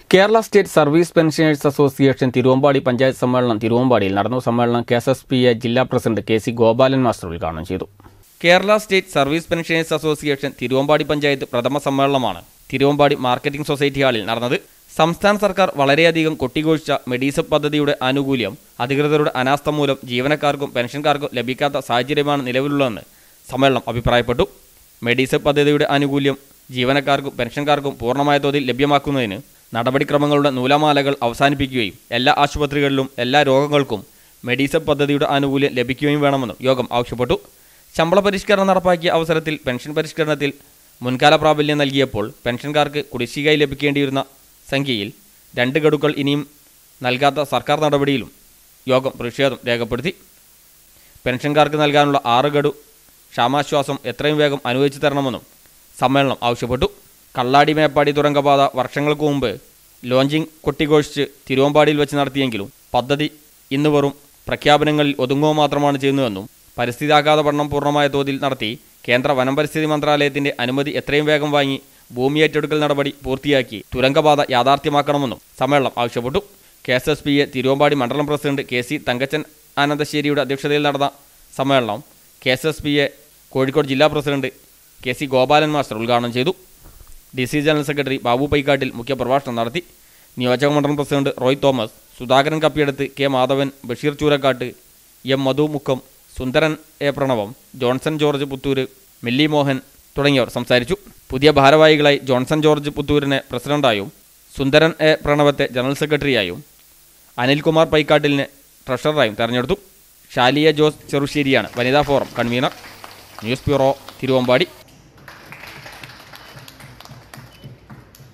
Kerala state service pensioners association Thiruvambady panchayat സമ്മേളനം തിരുവമ്പാടിയിൽ നടന്നു സമ്മേളനം K S S P A ജില്ലാ president K C Gopalan master ഉദ്ഘാടനം ചെയ്തു Kerala state service pensioners association Thiruvambady panchayat പ്രഥമ സമ്മേളനമാണ് തിരുവമ്പാടി മാർക്കറ്റിംഗ് സൊസൈറ്റി ഹാളിൽ നടന്നത് സംസ്ഥാന സർക്കാർ വളരെയധികം കൊട്ടിഘോഷിച്ച മെഡീസപ്പ് പദ്ധതിയുടെ ആനുകൂല്യം അധികൃതരുടെ അനാസ്ഥ മൂലം ജീവനക്കാർക്കും പെൻഷൻകാർക്കും ലഭിക്കാത്ത സാഹചര്യമാണ് നിലവിലുള്ളതെന്ന് സമ്മേളനം അഭിപ്രായപ്പെട്ടു മെഡീസപ്പ് പദ്ധതിയുടെ ആനുകൂല്യം ജീവനക്കാർക്കും പെൻഷൻകാർക്കും പൂർണ്ണമായ തോതിൽ ലഭ്യമാക്കുന്നതിന് നടപടിക്രമങ്ങളുടെ നൂലമാലകൾ അവസാനിപ്പിക്കുകയും എല്ലാ ആശുപത്രികളിലും എല്ലാ രോഗങ്ങൾക്കും മെഡീസപ്പ് പദ്ധതിയുടെ ആനുകൂല്യം ലഭിക്കുകയും വേണമെന്നും യോഗം ആവശ്യപ്പെട്ടു ശമ്പള പരിഷ്കരണം നടപ്പാക്കിയ അവസരത്തിൽ പെൻഷൻ പരിഷ്കരണത്തിൽ മുൻകാല പ്രാബല്യം നൽകിയപ്പോൾ പെൻഷൻകാർക്ക് കുടിശ്ശികയായി ലഭിക്കേണ്ടിയിരുന്ന സംഖ്യയിൽ രണ്ട് ഗഡുക്കൾ ഇനിയും നൽകാത്ത സർക്കാർ നടപടിയിലും യോഗം പ്രതിഷേധം രേഖപ്പെടുത്തി പെൻഷൻകാർക്ക് നൽകാനുള്ള ആറ് ഗഡു ക്ഷാമാശ്വാസം എത്രയും വേഗം അനുവദിച്ചു തരണമെന്നും സമ്മേളനം ആവശ്യപ്പെട്ടു കള്ളാടി മേപ്പാടി തുരങ്കപാത വർഷങ്ങൾക്ക് മുമ്പ് ലോഞ്ചിങ് കൊട്ടിഘോഷിച്ച് തിരുവമ്പാടിയിൽ വെച്ച് നടത്തിയെങ്കിലും പദ്ധതി ഇന്ന് വെറും പ്രഖ്യാപനങ്ങളിൽ ഒതുങ്ങുക മാത്രമാണ് ചെയ്യുന്നതെന്നും പരിസ്ഥിതിയാഘാത പഠനം പൂർണ്ണമായ തോതിൽ നടത്തി കേന്ദ്ര വനം പരിസ്ഥിതി മന്ത്രാലയത്തിന്റെ അനുമതി എത്രയും വേഗം വാങ്ങി ഭൂമി ഏറ്റെടുക്കൽ നടപടി പൂർത്തിയാക്കി തുരങ്കപാത യാഥാർത്ഥ്യമാക്കണമെന്നും സമ്മേളനം ആവശ്യപ്പെട്ടു K S S P A Thiruvambady മണ്ഡലം പ്രസിഡന്റ് കെ സി തങ്കച്ചൻ ആനന്ദശ്ശേരിയുടെ അധ്യക്ഷതയിൽ നടന്ന സമ്മേളനം K S S P A Kozhikode ജില്ലാ president K C Gopalan master ഉദ്ഘാടനം ചെയ്തു D C general secretary Babu Paikattil മുഖ്യപ്രഭാഷണം നടത്തി നിയോജക മണ്ഡലം president Roy Thomas Sudhakaran Kappiyeduth K Madhavan Basheer Choorakkattu M Madhu Mukkam Sundaran A Pranavam Johnson George Puthoor Milly Mohan തുടങ്ങിയവർ സംസാരിച്ചു പുതിയ ഭാരവാഹികളായി ജോൺസൺ ജോർജ് പുത്തൂരിനെ പ്രസിഡന്റായും സുന്ദരൻ എ പ്രണവത്തെ ജനറൽ സെക്രട്ടറിയായും അനിൽകുമാർ പൈക്കാട്ടിലിനെ ട്രഷററായും തെരഞ്ഞെടുത്തു ഷാലിയ ജോസ് ചെറുശ്ശേരിയാണ് വനിതാ forum convener news bureau Thiruvambady